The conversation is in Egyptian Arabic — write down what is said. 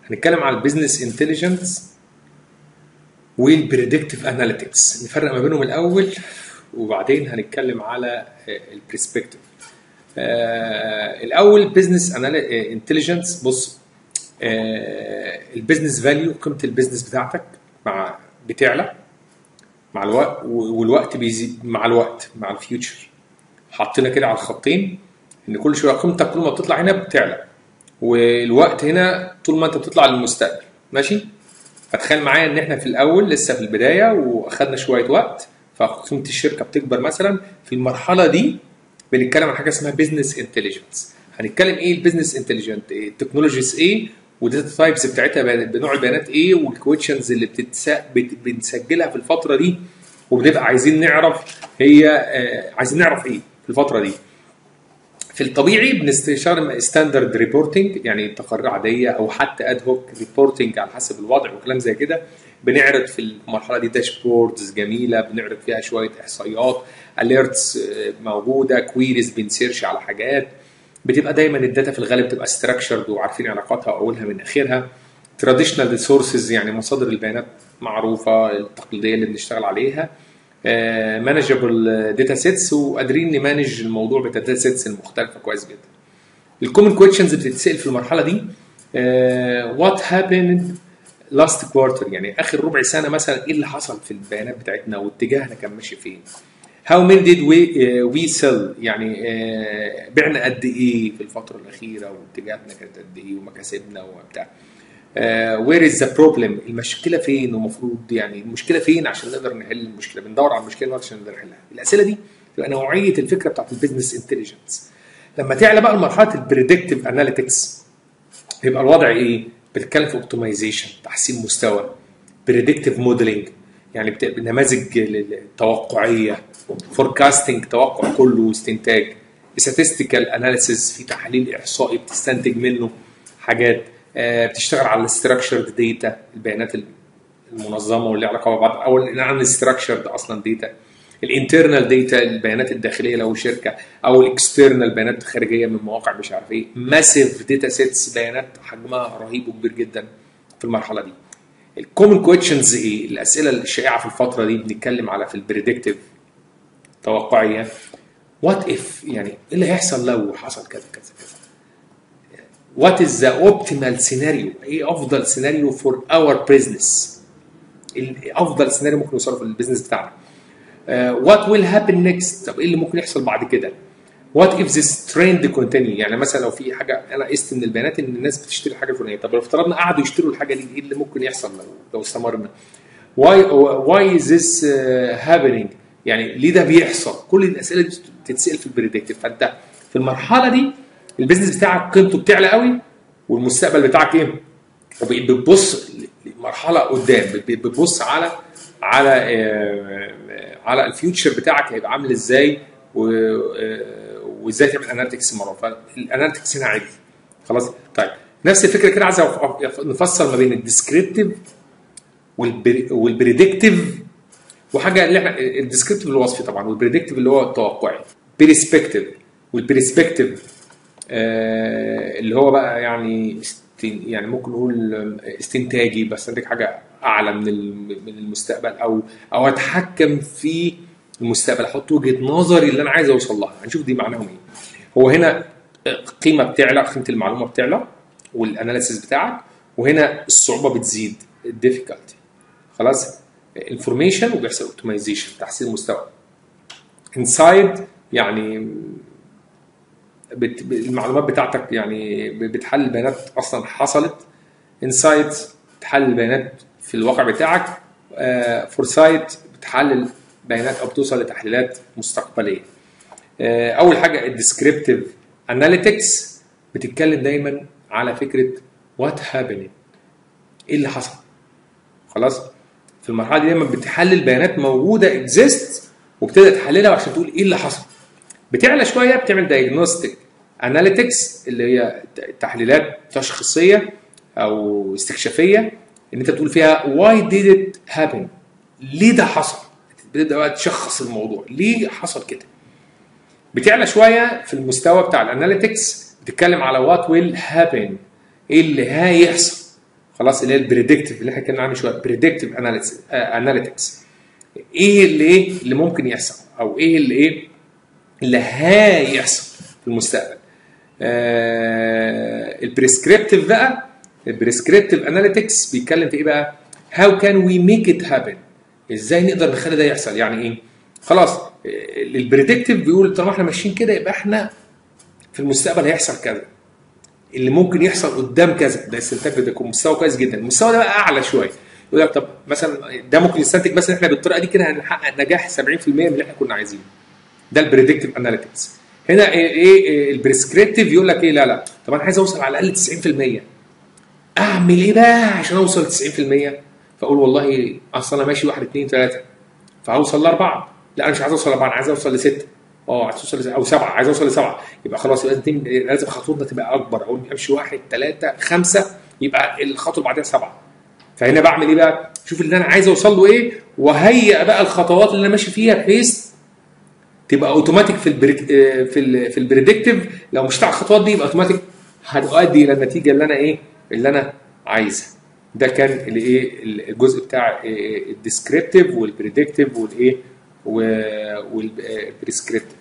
هنتكلم على البيزنس انتليجنس والبريدكتيف اناليتكس نفرق ما بينهم الاول وبعدين هنتكلم على البرسبكتيف الاول بزنس انتليجنس بص البيزنس فاليو قيمه البيزنس بتاعتك مع بتعلى مع الوقت والوقت بيزيد مع الوقت مع الفيوتشر حطينا كده على الخطين ان كل شويه قيمتك كل ما بتطلع هنا بتعلى والوقت هنا طول ما انت بتطلع للمستقبل ماشي فتخيل معايا ان احنا في الاول لسه في البدايه واخدنا شويه وقت فقيمه الشركه بتكبر مثلا في المرحله دي بنتكلم عن حاجه اسمها بزنس انتليجنس هنتكلم ايه البيزنس انتليجنت التكنولوجيز ايه والداتا تايبس بتاعتها بنوع البيانات ايه والكويشنز اللي بتتسا... بت... بنسجلها في الفتره دي وبنبقى عايزين نعرف هي آه عايزين نعرف ايه في الفتره دي في الطبيعي بنستشار ستاندرد ريبورتنج يعني تقارير عاديه او حتى اد هوك ريبورتنج على حسب الوضع وكلام زي كده بنعرض في المرحله دي داشبوردز جميله بنعرض فيها شويه احصائيات اليرتس موجوده كويريز بنسيرش على حاجات بتبقى دايما الداتا في الغالب بتبقى ستراكشرد وعارفين علاقاتها اولها من اخرها تراديشنال ريسورسز يعني مصادر البيانات معروفه التقليديه اللي بنشتغل عليها مانجبل داتا سيتس وقادرين نمانج الموضوع بالداتا سيتس المختلفه كويس جدا الكومن كويشنز بتتسال في المرحله دي وات هابند لاست كوارتر يعني اخر ربع سنه مثلا ايه اللي حصل في البيانات بتاعتنا واتجاهنا كان ماشي فين هاو مين ديد وي وي سيل يعني uh, بعنا قد ايه في الفتره الاخيره واتجاهاتنا كانت قد ايه ومكاسبنا وبتاع وير از ذا بروبلم المشكله فين ومفروض يعني المشكله فين عشان نقدر نحل المشكله بندور على المشكله عشان نقدر نحلها الاسئله دي تبقى نوعيه الفكره بتاعت البيزنس انتليجنس لما تعلى بقى لمرحله البريدكتيف اناليتكس يبقى الوضع ايه بتتكلم في اوبتمايزيشن تحسين مستوى بريدكتيف موديلنج يعني نماذج توقعيه فوركاستنج توقع كله واستنتاج statistical اناليسيز في تحليل احصائي بتستنتج منه حاجات بتشتغل على الاستراكشرد داتا البيانات المنظمه واللي علاقه ببعض او عن الاستراكشرد اصلا داتا الانترنال داتا البيانات الداخليه لو شركه او الاكسترنال بيانات خارجيه من مواقع مش عارف ايه ماسيف داتا سيتس بيانات حجمها رهيب وكبير جدا في المرحله دي الكومن كويشنز ايه الاسئله الشائعه في الفتره دي بنتكلم على في البريدكتيف توقعيه وات اف يعني ايه اللي هيحصل لو حصل كذا كذا كذا وات از ذا اوبتيمال سيناريو ايه افضل سيناريو فور اور بزنس افضل سيناريو ممكن يوصله في البيزنس بتاعنا وات ويل هابن نيكست طب ايه اللي ممكن يحصل بعد كده وات اف ذيس ترند كونتينيو يعني مثلا لو في حاجه انا قست من البيانات ان الناس بتشتري الحاجه الفلانيه طب لو افترضنا قعدوا يشتروا الحاجه دي ايه اللي ممكن يحصل لو لو استمرنا واي واي از ذيس هابينج يعني ليه ده بيحصل كل الاسئله دي بتتسال في البريدكتيف فانت في المرحله دي البيزنس بتاعك قيمته بتعلى قوي والمستقبل بتاعك ايه بتبص لمرحله قدام بتبص على على على الفيوتشر بتاعك هيبقى عامل ازاي وازاي تعمل اناليتكس مره فالاناليتكس هنا عادي خلاص طيب نفس الفكره كده عايز نفصل ما بين الديسكريبتيف والبريدكتيف وحاجه اللي احنا الديسكريبتيف الوصفي طبعا والبريدكتيف اللي هو التوقعي بريسبكتيف والبريسبكتيف آه اللي هو بقى يعني يعني ممكن نقول استنتاجي بس عندك حاجه اعلى من من المستقبل او او اتحكم في المستقبل احط وجهه نظري اللي انا عايز اوصل لها هنشوف دي معناهم ايه هو هنا قيمه بتعلى قيمه المعلومه بتعلى والاناليسيس بتاعك وهنا الصعوبه بتزيد الديفيكالتي خلاص انفورميشن وبيحصل اوبتمايزيشن تحسين المستوى انسايد يعني بت... المعلومات بتاعتك يعني بتحلل بيانات اصلا حصلت انسايت بتحلل بيانات في الواقع بتاعك فورسايت بتحلل بيانات او بتوصل لتحليلات مستقبليه اول حاجه الديسكريبتيف اناليتكس بتتكلم دايما على فكره وات هابينج ايه اللي حصل خلاص في المرحله دي دايما بتحلل بيانات موجوده اكزيست وبتبدا تحللها عشان تقول ايه اللي حصل بتعلى شويه بتعمل دايجنوستيك اناليتكس اللي هي تحليلات تشخيصيه او استكشافيه ان انت بتقول فيها واي ديد ات هابن ليه ده حصل بتبدا بقى تشخص الموضوع ليه حصل كده بتعلى شويه في المستوى بتاع الاناليتكس بتتكلم على وات ويل هابن ايه اللي هيحصل خلاص اللي هي البريدكتيف اللي احنا اتكلمنا عنه شويه بريدكتيف اناليتكس ايه اللي ايه اللي ممكن يحصل او ايه اللي ايه اللي هيحصل في المستقبل آه البريسكريبتيف بقى البريسكريبتيف اناليتكس بيتكلم في ايه بقى هاو كان وي ميك ات هابن ازاي نقدر نخلي ده يحصل يعني ايه خلاص البريدكتيف بيقول طالما احنا ماشيين كده يبقى احنا في المستقبل هيحصل كذا اللي ممكن يحصل قدام كذا ده استنتاج ده يكون مستوى كويس جدا المستوى ده بقى اعلى شويه يقول لك طب مثلا ده ممكن يستنتج مثلا احنا بالطريقه دي كده هنحقق نجاح 70% من اللي احنا كنا عايزينه ده البريدكتيف اناليتكس هنا ايه, إيه البريسكريبتيف يقول لك ايه لا لا طب انا عايز اوصل على الاقل 90% اعمل ايه بقى عشان اوصل 90% فاقول والله اصل انا ماشي واحد اثنين ثلاثه فهوصل لاربعه لا انا مش عايز اوصل لاربعه انا عايز اوصل لسته اه عايز اوصل لسته او سبعه عايز اوصل لسبعه يبقى خلاص يبقى لازم لازم خطوتنا تبقى اكبر اقول امشي واحد ثلاثه خمسه يبقى الخطوه اللي بعدها سبعه فهنا بعمل ايه بقى؟ شوف اللي انا عايز اوصل له ايه وهيئ بقى الخطوات اللي انا ماشي فيها بحيث تبقى اوتوماتيك في البريك في ال في البريدكتيف لو مشيت على الخطوات دي يبقى اوتوماتيك هتؤدي الى النتيجه اللي انا ايه اللي انا عايزها ده كان الايه الجزء بتاع الديسكريبتيف والبريدكتيف والايه والبريسكريبتيف